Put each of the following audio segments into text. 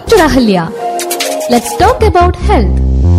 Dr. Ahalya. Let's talk about health.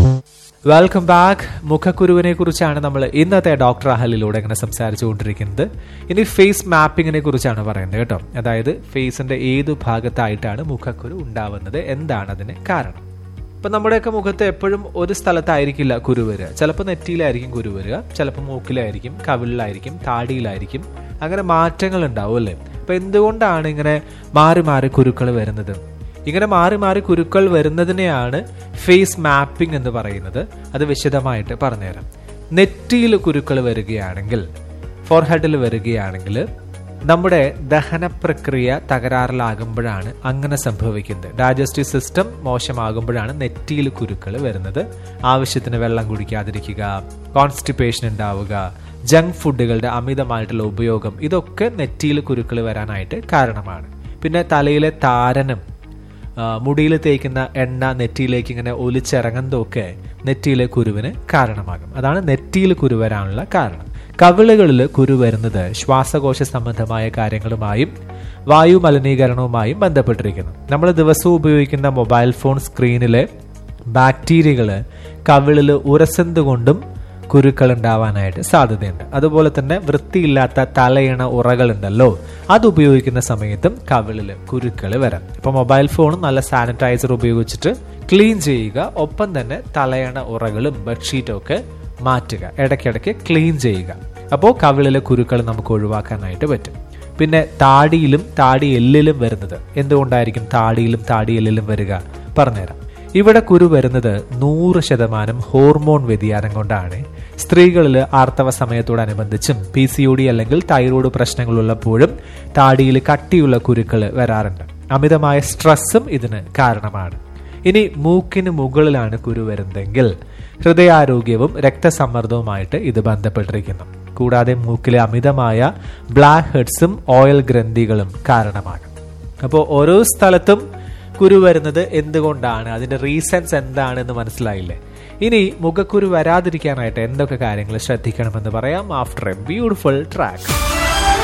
Welcome back മുഖക്കുരുവിനെ കുറിച്ചാണ് നമ്മൾ ഇന്നത്തെ ഡോക്ടർ അഹലിലൂടെ ഇങ്ങനെ സംസാരിച്ചുകൊണ്ടിരിക്കുന്നത് ഇനി ഫേസ് മാപ്പിങ്ങിനെ കുറിച്ചാണ് പറയുന്നത് കേട്ടോ അതായത് ഫേസിന്റെ ഏത് ഭാഗത്തായിട്ടാണ് മുഖക്കുരു ഉണ്ടാവുന്നത് എന്താണ് അതിന് കാരണം ഇപ്പൊ നമ്മുടെയൊക്കെ മുഖത്ത് എപ്പോഴും ഒരു സ്ഥലത്തായിരിക്കില്ല കുരു വരിക ചിലപ്പോൾ നെറ്റിയിലായിരിക്കും കുരു വരിക ചിലപ്പോൾ മൂക്കിലായിരിക്കും കവിളിലായിരിക്കും താടിയിലായിരിക്കും അങ്ങനെ മാറ്റങ്ങൾ ഉണ്ടാവും അല്ലേ അപ്പൊ എന്തുകൊണ്ടാണ് ഇങ്ങനെ മാറി മാറി കുരുക്കൾ വരുന്നത് ഇങ്ങനെ മാറി മാറി കുരുക്കൾ വരുന്നതിനെയാണ് ഫേസ് മാപ്പിംഗ് എന്ന് പറയുന്നത് അത് വിശദമായിട്ട് പറഞ്ഞുതരാം നെറ്റിയിൽ കുരുക്കൾ വരികയാണെങ്കിൽ ഫോർഹെഡിൽ വരികയാണെങ്കിൽ നമ്മുടെ ദഹന പ്രക്രിയ തകരാറിലാകുമ്പോഴാണ് അങ്ങനെ സംഭവിക്കുന്നത് ഡൈജസ്റ്റീവ് സിസ്റ്റം മോശമാകുമ്പോഴാണ് നെറ്റിയിൽ കുരുക്കൾ വരുന്നത് ആവശ്യത്തിന് വെള്ളം കുടിക്കാതിരിക്കുക കോൺസ്റ്റിപ്പേഷൻ ഉണ്ടാവുക ജങ്ക് ഫുഡുകളുടെ അമിതമായിട്ടുള്ള ഉപയോഗം ഇതൊക്കെ നെറ്റിയിൽ കുരുക്കൾ വരാനായിട്ട് കാരണമാണ് പിന്നെ തലയിലെ താരനും ആ, മുടിയിൽ തേക്കുന്ന എണ്ണ നെറ്റിയിലേക്ക് ഇങ്ങനെ ഒലിച്ചിറങ്ങുന്നതൊക്കെ നെറ്റിയിലെ കുരുവിന് കാരണമാകും അതാണ് നെറ്റിയിൽ കുരു വരാനുള്ള കാരണം കവിളുകളിൽ കുരു വരുന്നത് ശ്വാസകോശ സംബന്ധമായ കാര്യങ്ങളുമായും വായു മലിനീകരണവുമായും ബന്ധപ്പെട്ടിരിക്കുന്നു നമ്മൾ ദിവസവും ഉപയോഗിക്കുന്ന മൊബൈൽ ഫോൺ സ്ക്രീനിലെ ബാക്ടീരിയകൾ കവിളിൽ ഉരസന്ത് കൊണ്ടും കുരുക്കൾ ഉണ്ടാവാനായിട്ട് സാധ്യതയുണ്ട് അതുപോലെ തന്നെ വൃത്തിയില്ലാത്ത തലയിണ ഉറകളുണ്ടല്ലോ അത് ഉപയോഗിക്കുന്ന സമയത്തും കവിളിൽ കുരുക്കൾ വരാം ഇപ്പൊ മൊബൈൽ ഫോണും നല്ല സാനിറ്റൈസർ ഉപയോഗിച്ചിട്ട് ക്ലീൻ ചെയ്യുക ഒപ്പം തന്നെ തലയണ ഉറകളും ബെഡ്ഷീറ്റും ഒക്കെ മാറ്റുക ഇടയ്ക്കിടയ്ക്ക് ക്ലീൻ ചെയ്യുക അപ്പോൾ കവിളിലെ കുരുക്കൾ നമുക്ക് ഒഴിവാക്കാനായിട്ട് പറ്റും പിന്നെ താടിയിലും താടി എല്ലിലും വരുന്നത് എന്തുകൊണ്ടായിരിക്കും താടിയിലും താടി എല്ലിലും വരിക പറഞ്ഞുതരാം ഇവിടെ കുരു വരുന്നത് നൂറ് ശതമാനം ഹോർമോൺ വ്യതിയാനം കൊണ്ടാണ് സ്ത്രീകളിൽ ആർത്തവ സമയത്തോടനുബന്ധിച്ചും പി സി ഒ ഡി അല്ലെങ്കിൽ തൈറോയ്ഡ് പ്രശ്നങ്ങളുള്ളപ്പോഴും താടിയിൽ കട്ടിയുള്ള കുരുക്കൾ വരാറുണ്ട് അമിതമായ സ്ട്രെസ്സും ഇതിന് കാരണമാണ് ഇനി മൂക്കിന് മുകളിലാണ് കുരു വരുന്നതെങ്കിൽ ഹൃദയാരോഗ്യവും രക്തസമ്മർദ്ദവുമായിട്ട് ഇത് ബന്ധപ്പെട്ടിരിക്കുന്നു കൂടാതെ മൂക്കിലെ അമിതമായ ബ്ലാക്ക് ഹെഡ്സും ഓയിൽ ഗ്രന്ഥികളും കാരണമാകും അപ്പോൾ ഓരോ സ്ഥലത്തും കുരു വരുന്നത് എന്തുകൊണ്ടാണ് അതിന്റെ റീസൺസ് എന്താണെന്ന് മനസ്സിലായില്ലേ ഇനി മുഖക്കുരു വരാതിരിക്കാനായിട്ട് എന്തൊക്കെ കാര്യങ്ങൾ ശ്രദ്ധിക്കണമെന്ന് പറയാം ആഫ്റ്റർ എ ബ്യൂട്ടിഫുൾ ട്രാക്ക്